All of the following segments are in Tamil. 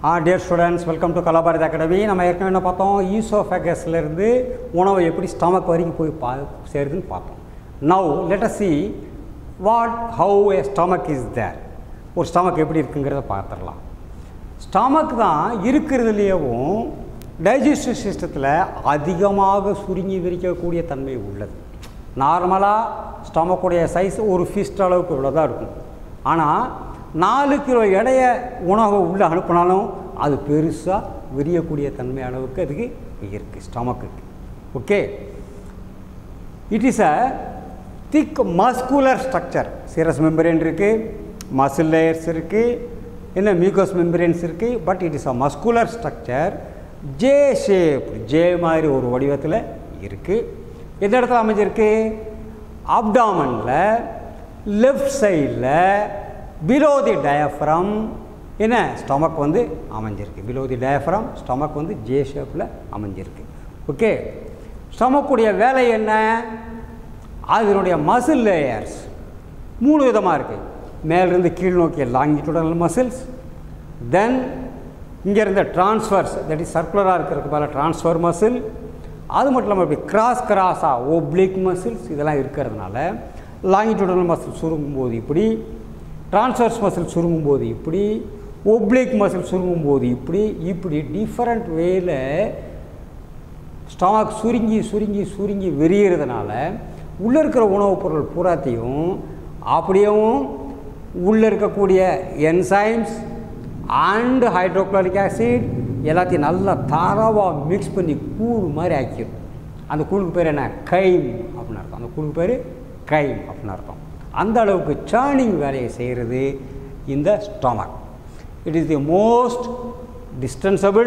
Ah dear students welcome to Kalabharathi academy நம்ம ஏற்கனவே என்ன பார்த்தோம் ஈசோஃபேகஸ்லேருந்து உணவு எப்படி ஸ்டமக் வரைக்கும் போய் பா சேருதுன்னு பார்த்தோம் now let us see what how a stomach is there ஒரு ஸ்டமக் எப்படி இருக்குங்கிறத பார்த்துடலாம் ஸ்டமக் தான் இருக்கிறதுலேயவும் டைஜஸ்டிவ் சிஸ்டத்தில் அதிகமாக சுருங்கி விரிக்கக்கூடிய தன்மை உள்ளது நார்மலாக ஸ்டமக்குடைய சைஸ் ஒரு ஃபிஸ்ட் அளவுக்கு இவ்வளோ தான் இருக்கும் ஆனால் நாலு கிலோ எடைய உணவை உள்ளே அனுப்பினாலும் அது பெருசாக விரியக்கூடிய தன்மை அளவுக்கு அதுக்கு இருக்குது ஸ்டமக்குக்கு okay it is a thick muscular structure serous membrane இருக்குது மசில் லேயர்ஸ் இருக்குது என்ன மியூக்கஸ் மெம்பரேன்ஸ் இருக்குது but it is a muscular structure J shape J மாதிரி ஒரு வடிவத்தில் இருக்குது எந்த இடத்துல அமைஞ்சிருக்கு அப்டாமனில் லெஃப்ட் சைடில் பிலோ தி டயஃப்ரம் என்ன ஸ்டொமக் வந்து அமைஞ்சிருக்கு பிலோ தி டயஃப்ரம் ஸ்டொமக் வந்து ஜே ஷேப்பில் அமைஞ்சிருக்கு ஓகே ஸ்டொமக்குடைய வேலை என்ன அதனுடைய மசில் லேயர்ஸ் மூணு விதமாக இருக்குது மேலிருந்து கீழ் நோக்கிய லாங்கிட்டுடனல் மசில்ஸ் தென் இங்கேருந்து ட்ரான்ஸ்ஃபர்ஸ் தட் இஸ் சர்க்குலராக இருக்கிறதுக்கு மேலே ட்ரான்ஸ்ஃபர் மசில் அது மட்டும் இல்லாமல் இப்படி கிராஸ் கிராஸாக ஒப்ளிக் மசில்ஸ் இதெல்லாம் இருக்கிறதுனால லாங்கிட்டுடனல் மசில் சுருங்கும் போது இப்படி ட்ரான்ஸ்வர்ஸ் மசில் சுருங்கும் போது இப்படி ஒப்ளிக் மசில் சுருங்கும் போது இப்படி இப்படி டிஃப்ரெண்ட் வேல ஸ்டமக் சுருங்கி சுருங்கி சுருங்கி விரிகிறதுனால உள்ளே இருக்கிற உணவுப் பொருள் பூராத்தையும் அப்படியேவும் உள்ளே இருக்கக்கூடிய என்சைம்ஸ் அண்டு ஹைட்ரோக்ளோரிக் ஆசிட் எல்லாத்தையும் நல்லா தரவாக மிக்ஸ் பண்ணி கூழ் மாதிரி ஆக்கிடும் அந்த கூழுக்கு பேர் என்ன கைம் அப்படின்னு அர்த்தம் அந்த கூழுக்கு பேர் கைம் அப்படின்னு அர்த்தம் அந்த அளவுக்கு சேர்னிங் வேலையை செய்கிறது இந்த stomach it is the most distensible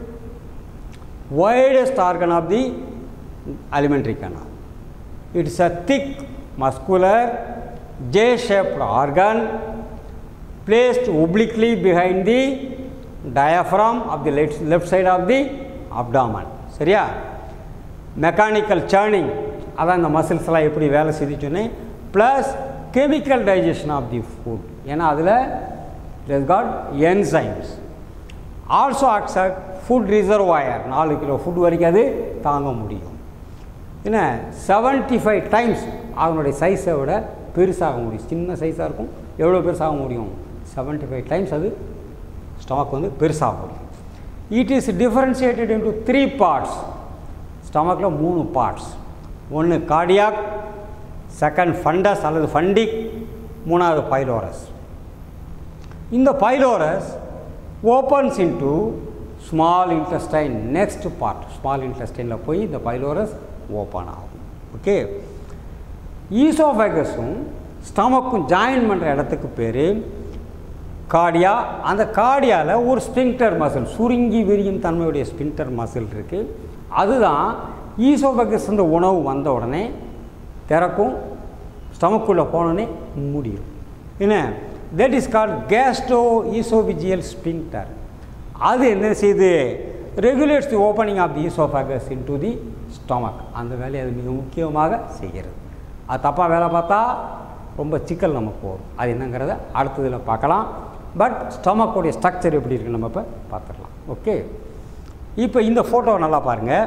widest organ of the alimentary canal. It is a thick, muscular, J-shaped organ placed obliquely behind the diaphragm of the left, left side of the abdomen. சரியா மெக்கானிக்கல் சேர்னிங் அதான் இந்த மசில்ஸ்லாம் எப்படி வேலை செய்துச்சுன்னு plus chemical digestion of the food ஏன்னா அதில் இட் காட் என்சைம்ஸ் ஆல்சோ ஆக்சட் ஃபுட் ரிசர்வாயர் நாலு கிலோ ஃபுட் வரைக்கும் அது தாங்க முடியும் என்ன செவன்ட்டி ஃபைவ் டைம்ஸ் அதனுடைய சைஸை விட பெருசாக முடியும் சின்ன சைஸாக இருக்கும் எவ்வளோ பெருசாக முடியும் செவன்ட்டி ஃபைவ் டைம்ஸ் அது ஸ்டமக் வந்து பெருசாக முடியும் it is differentiated into three parts ஸ்டமக்கில் மூணு பார்ட்ஸ் ஒன்று கார்டியாக் செகண்ட் ஃபண்டஸ் அல்லது ஃபண்டிக் மூணாவது பைலோரஸ் இந்த pylorus opens into small intestine next part small இன்டெஸ்டைனில் போய் இந்த பைலோரஸ் ஓப்பன் ஆகும் ஓகே ஈசோஃபேகஸும் ஸ்டமக்கும் ஜாயின் பண்ணுற இடத்துக்கு பேர் கார்டியா அந்த கார்டியாவில் ஒரு ஸ்பிங்டர் மசில் சுருங்கி விரியும் தன்மையுடைய ஸ்பிங்டர் மசில் இருக்குது அதுதான் ஈசோஃபேகஸ் இந்த உணவு வந்த உடனே திறக்கும் ஸ்டமக்குள்ளே போனோடனே முடியும் என்ன that is called gastro oesophageal sphincter அது என்ன செய்யுது regulates the opening of the oesophagus into the stomach அந்த வேலையை அது மிக முக்கியமாக செய்கிறது அது தப்பாக வேலை பார்த்தா ரொம்ப சிக்கல் நமக்கு வரும் அது என்னங்கிறத அடுத்ததில் பார்க்கலாம் பட் ஸ்டொமக்குடைய ஸ்ட்ரக்சர் எப்படி இருக்குன்னு நம்ம இப்போ பார்த்துடலாம் ஓகே இப்போ இந்த ஃபோட்டோவை நல்லா பாருங்கள்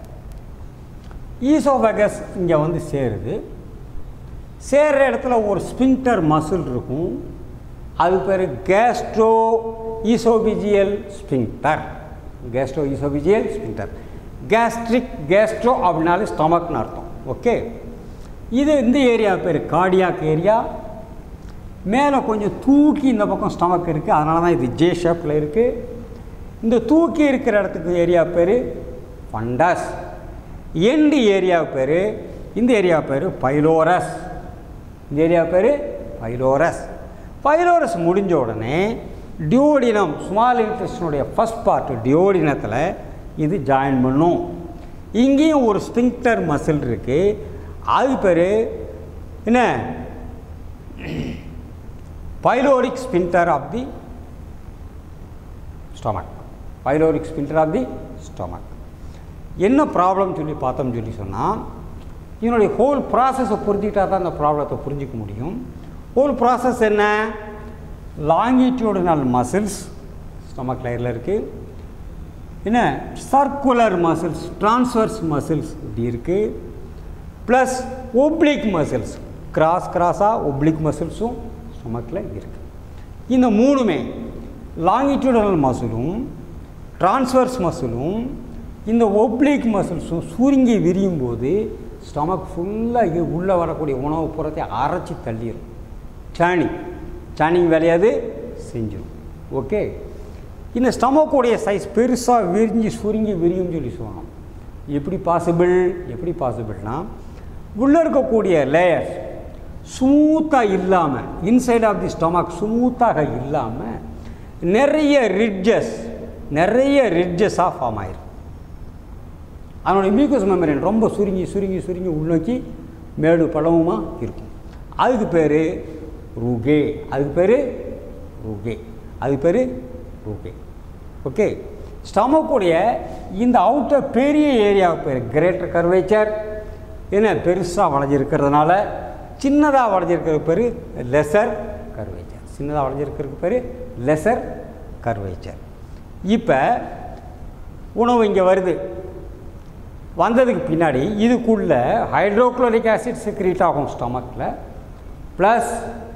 ஈசோஃபேகஸ் இங்கே வந்து சேருது சேர்கிற இடத்துல ஒரு ஸ்பிங்டர் மசில் இருக்கும் அது பேர் gastro oesophageal sphincter gastro oesophageal sphincter gastric gastro அப்படின்னாலே ஸ்டமக்னு அர்த்தம் ஓகே இது இந்த ஏரியா பேர் கார்டியாக் ஏரியா மேலே கொஞ்சம் தூக்கி இந்த பக்கம் ஸ்டமக் இருக்குது அதனால தான் இது ஜே ஷேப்பில் இருக்குது இந்த தூக்கி இருக்கிற இடத்துக்கு ஏரியா பேர் ஃபண்டஸ் எண்டு ஏரியா பேர் இந்த ஏரியா பேர் பைலோரஸ் இந்த ஏரியா பேர் பைலோரஸ் பைலோரஸ் முடிஞ்ச உடனே டியோடினம் ஸ்மால் இன்ட்ரெஸ்டினுடைய ஃபஸ்ட் பார்ட் டியோடினத்தில் இது ஜாயின் பண்ணும் இங்கேயும் ஒரு ஸ்பிங்டர் மசில் இருக்குது அது பேர் என்ன pyloric sphincter of the stomach pyloric sphincter of the stomach என்ன ப்ராப்ளம் சொல்லி பார்த்தோம்னு சொல்லி சொன்னால் இதனுடைய ஹோல் ப்ராசஸை புரிஞ்சுக்கிட்டா தான் அந்த ப்ராப்ளத்தை புரிஞ்சிக்க முடியும் ஹோல் ப்ராசஸ் என்ன longitudinal muscles ஸ்டொமக் லேயரில் இருக்குது என்ன சர்க்குலர் மசில்ஸ் ட்ரான்ஸ்வர்ஸ் மசில்ஸ் இப்படி இருக்குது ப்ளஸ் ஒப்ளிக் மசில்ஸ் கிராஸ் கிராஸாக ஒப்ளிக் மசில்ஸும் ஸ்டொமக்கில் இருக்குது இந்த மூணுமே லாங்கிடியூடனல் மசிலும் ட்ரான்ஸ்வர்ஸ் மசிலும் இந்த ஒப்ளிக் மசில்ஸும் சுருங்கி விரியும் போது ஸ்டொமக் ஃபுல்லாக உள்ளே வரக்கூடிய உணவு புறத்தை அரைச்சி தள்ளிடும் சாணிங் சாணிங் வேலையாது செஞ்சிடும் ஓகே இந்த ஸ்டமக்கோடைய சைஸ் பெருசாக விரிஞ்சு சுருங்கி விரியும் சொல்லி சொன்னோம் எப்படி பாசிபிள் எப்படி பாசிபிள்னா உள்ளே இருக்கக்கூடிய லேயர்ஸ் ஸ்மூத்தாக இல்லாமல் இன்சைட் ஆஃப் தி ஸ்டொமக் ஸ்மூத்தாக இல்லாமல் நிறைய ரிட்ஜஸ் நிறைய ரிட்ஜஸாக ஃபார்ம் ஆயிரும் அதனுடைய மியூக்கஸ் மெமரின் ரொம்ப சுருங்கி சுருங்கி சுருங்கி உள்நோக்கி மேடு பழமுமா இருக்கும் அதுக்கு பேர் ரூகே அதுக்கு பேர் ரூகே அதுக்கு பேர் ரூகே ஓகே ஸ்டமக்குடைய இந்த அவுட்டர் பெரிய ஏரியாவுக்கு பேர் கிரேட்டர் கர்வேச்சர் என்ன பெருசாக வளைஞ்சிருக்கிறதுனால சின்னதாக வளைஞ்சிருக்கிற பேர் லெசர் கர்வேச்சர் சின்னதாக வளைஞ்சிருக்கிறதுக்கு பேர் லெசர் கர்வேச்சர் இப்போ உணவு இங்கே வருது வந்ததுக்கு பின்னாடி இதுக்குள்ள ஹைட்ரோக்ளோரிக் ஆசிட் செக்ரீட் ஆகும் ஸ்டமக்கில் ப்ளஸ்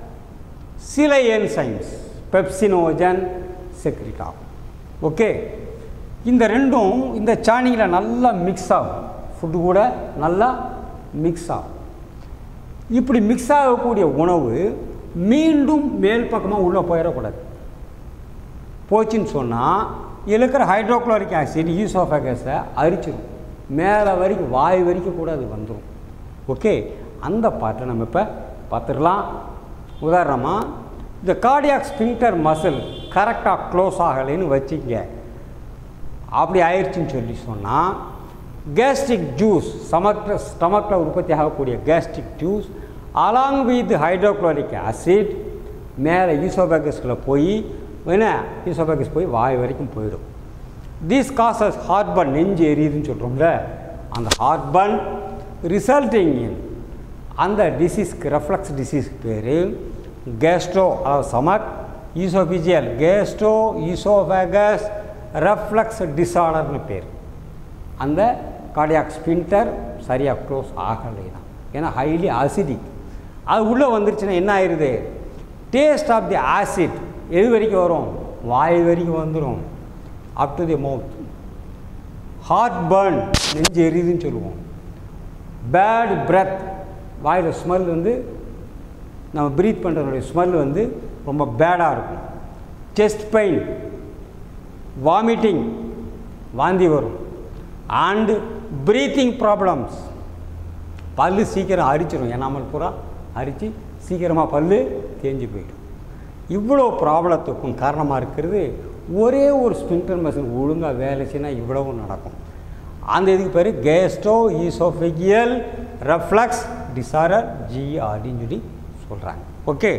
சில என்சைம்ஸ் பெப்சினோஜன் செக்ரீட் ஆகும் ஓகே இந்த ரெண்டும் இந்த சாணியில் நல்லா மிக்ஸ் ஆகும் ஃபுட்டு கூட நல்லா மிக்ஸ் ஆகும் இப்படி மிக்ஸ் ஆகக்கூடிய உணவு மீண்டும் மேல் பக்கமாக உள்ளே போயிடக்கூடாது போச்சுன்னு சொன்னால் இதில் இருக்கிற ஹைட்ரோக்ளோரிக் ஆசிட் ஈசோஃபேகஸை அரிச்சிடும் மேலே வரைக்கும் வாய் வரைக்கும் கூட அது வந்துடும் ஓகே அந்த பாட்டை நம்ம இப்போ பார்த்துடலாம் உதாரணமாக இந்த கார்டியாக் ஸ்பிங்டர் மசில் கரெக்டாக க்ளோஸ் ஆகலைன்னு வச்சுங்க அப்படி ஆயிடுச்சுன்னு சொல்லி சொன்னால் கேஸ்ட்ரிக் ஜூஸ் ஸ்டமக்கில் ஸ்டமக்கில் உற்பத்தி ஆகக்கூடிய gastric juice along with hydrochloric acid மேலே ஈசோபேகஸ்குள்ளே போய் என்ன ஈசோபேகஸ் போய் வாய் வரைக்கும் போயிடும் தீஸ் காசஸ் ஹார்ட்பன் நெஞ்சு எரியுதுன்னு சொல்கிறோம்ல அந்த ஹார்ட்பன் ரிசல்ட்டிங் இன் அந்த டிசீஸ்க்கு ரெஃப்ளக்ஸ் டிசீஸ்க்கு பேர் கேஸ்ட்ரோ அதாவது stomach oesophageal gastro oesophagus reflux டிஸார்டர்னு பேர் அந்த கார்டியாக் ஸ்பின்டர் சரியாக க்ளோஸ் ஆகலை தான் ஏன்னா ஹைலி அசிடிக் அது உள்ளே வந்துருச்சுன்னா என்ன ஆயிடுது டேஸ்ட் ஆஃப் தி ஆசிட் எது வரைக்கும் வரும் வாய் வரைக்கும் வந்துடும் up to the mouth heartburn நெஞ்சு எரியுதுன்னு சொல்லுவோம் பேட் பிரெத் வாயில் ஸ்மெல் வந்து நம்ம ப்ரீத் பண்ணுறதுடைய ஸ்மெல் வந்து ரொம்ப பேடாக இருக்கும் செஸ்ட் பெயின் வாமிட்டிங் வாந்தி வரும் அண்டு ப்ரீத்திங் ப்ராப்ளம்ஸ் பல்லு சீக்கிரம் அரிச்சிடும் என்னாமல் பூரா அரித்து சீக்கிரமாக பல்லு தேஞ்சு போயிடும் இவ்வளோ ப்ராப்ளத்துக்கும் காரணமாக இருக்கிறது ஒரே ஒரு ஸ்பின்டர் மசின் ஒழுங்காக வேலை செய்யினா இவ்வளவும் நடக்கும் அந்த இதுக்கு பேர் கேஸ்ட்ரோ ஈசோஃபெகியல் ரெஃப்ளக்ஸ் டிசாரர் ஜிஆர்டின்னு சொல்லி சொல்கிறாங்க ஓகே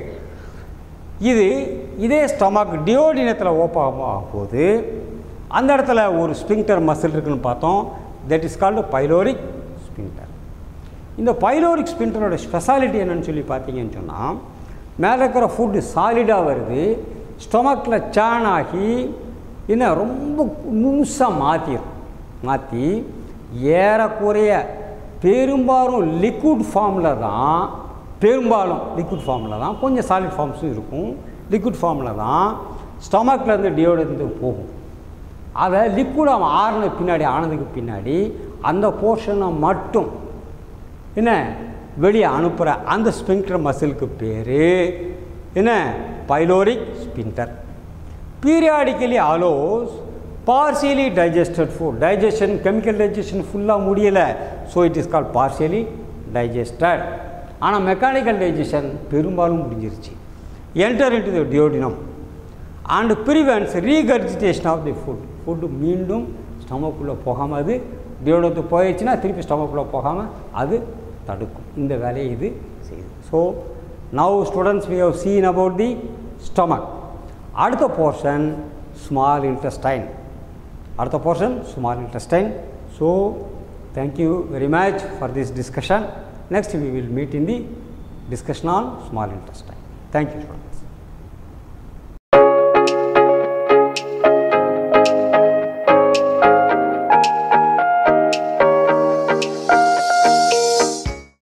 இது இதே ஸ்டமக் டியோடினத்தில் ஓப்பன் ஆகும்போது அந்த இடத்துல ஒரு ஸ்பிங்டர் மசில் இருக்குன்னு பார்த்தோம் that is called pyloric sphincter இந்த பைலோரிக் ஸ்பின்டரோட ஸ்பெஷாலிட்டி என்னன்னு சொல்லி பார்த்தீங்கன்னு சொன்னால் மேலே இருக்கிற ஃபுட்டு சாலிடாக வருது ஸ்டொமக்கில் சேன் ஆகி என்ன ரொம்ப முழுசாக மாற்றிடும் மாற்றி ஏறக்குறைய பெரும்பாலும் லிக்விட் ஃபார்மில் தான் பெரும்பாலும் லிக்விட் ஃபார்மில் தான் கொஞ்சம் சாலிட் ஃபார்ம்ஸும் இருக்கும் லிக்விட் ஃபார்மில் தான் ஸ்டொமக்லேருந்து டியோடந்து போகும் அதை லிக்விடாக ஆறுன பின்னாடி ஆனதுக்கு பின்னாடி அந்த போர்ஷனை மட்டும் என்ன வெளியே அனுப்புகிற அந்த ஸ்பிங்டர் மசிலுக்கு பேர் என்ன pyloric sphincter periodically allows partially digested food digestion chemical digestion ஃபுல்லாக முடியலை so it is call partially digested ஆனால் மெக்கானிக்கல் டைஜஷன் பெரும்பாலும் முடிஞ்சிருச்சு enter into the duodenum and prevents regurgitation of the food food மீண்டும் ஸ்டமக்குள்ளே போகாமல் அது டியோடத்துக்கு போயிடுச்சுன்னா திருப்பி ஸ்டமக்குள்ளே போகாமல் அது தடுக்கும் இந்த வேலையை இது செய்யுது so now students we have seen about the stomach அடுத்த போர்ஷன் ஸ்மால் இன்டெஸ்டைன் அடுத்த portion small intestine so thank you very much for this discussion next we will meet in the discussion on small intestine. Thank you, students.